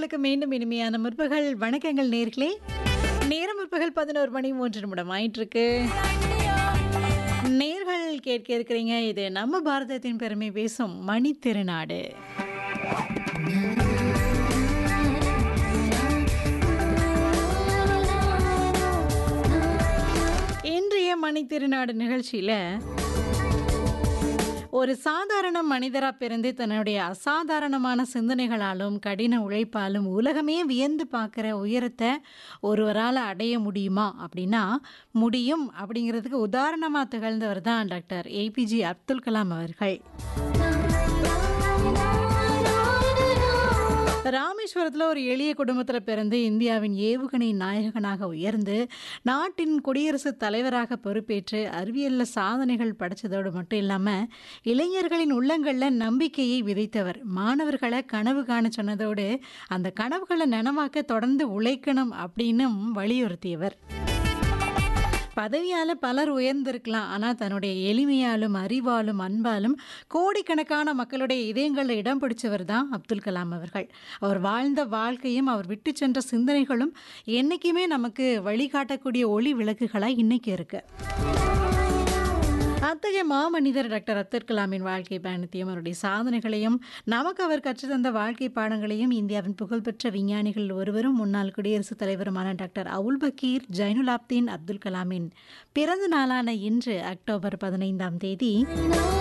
நேர்களுக்கு மீண்டும் இனிமையான முற்பகல் வணக்கங்கள் நேர்களே நேரம் முற்பகல் பதினோரு மணி மூன்று நிமிடம் ஆயிட்டிருக்கு நேர்கள் கேட்க இருக்கிறீங்க இது நம்ம பாரதத்தின் பெருமை பேசும் மணி திருநாடு இன்றைய மணி திருநாடு நிகழ்ச்சியில் ஒரு சாதாரண மனிதராக பிறந்து தன்னுடைய அசாதாரணமான சிந்தனைகளாலும் கடின உழைப்பாலும் உலகமே வியந்து பார்க்குற உயரத்தை ஒருவரால் அடைய முடியுமா அப்படின்னா முடியும் அப்படிங்கிறதுக்கு உதாரணமாக திகழ்ந்தவர் தான் டாக்டர் ஏபிஜே அப்துல் கலாம் அவர்கள் ராமேஸ்வரத்தில் ஒரு எளிய குடும்பத்தில் பிறந்து இந்தியாவின் ஏவுகணை நாயகனாக உயர்ந்து நாட்டின் குடியரசுத் தலைவராக பொறுப்பேற்று அறிவியலில் சாதனைகள் படைச்சதோடு மட்டும் இல்லாமல் இளைஞர்களின் உள்ளங்களில் நம்பிக்கையை விதைத்தவர் மாணவர்களை கனவு காண சொன்னதோடு அந்த கனவுகளை நனவாக்க தொடர்ந்து உழைக்கணும் அப்படின்னும் வலியுறுத்தியவர் பதவியால் பலர் உயர்ந்திருக்கலாம் ஆனால் தன்னுடைய எளிமையாலும் அறிவாலும் அன்பாலும் கோடிக்கணக்கான மக்களுடைய இதயங்களில் இடம் பிடிச்சவர் தான் அப்துல் கலாம் அவர்கள் அவர் வாழ்ந்த வாழ்க்கையும் அவர் விட்டு சென்ற சிந்தனைகளும் என்றைக்குமே நமக்கு வழிகாட்டக்கூடிய ஒளி விளக்குகளாக இன்னைக்கு இருக்கு அத்தகைய மாமனிதர் டாக்டர் அப்துல் கலாமின் வாழ்க்கை பயணத்தையும் அவருடைய சாதனைகளையும் நமக்கு அவர் கற்றுத்தந்த வாழ்க்கை பாடங்களையும் இந்தியாவின் புகழ்பெற்ற விஞ்ஞானிகள் ஒருவரும் முன்னாள் குடியரசுத் தலைவருமான டாக்டர் அவுல் பக்கீர் ஜைனுலாப்தீன் அப்துல் கலாமின் பிறந்த நாளான இன்று அக்டோபர் பதினைந்தாம் தேதி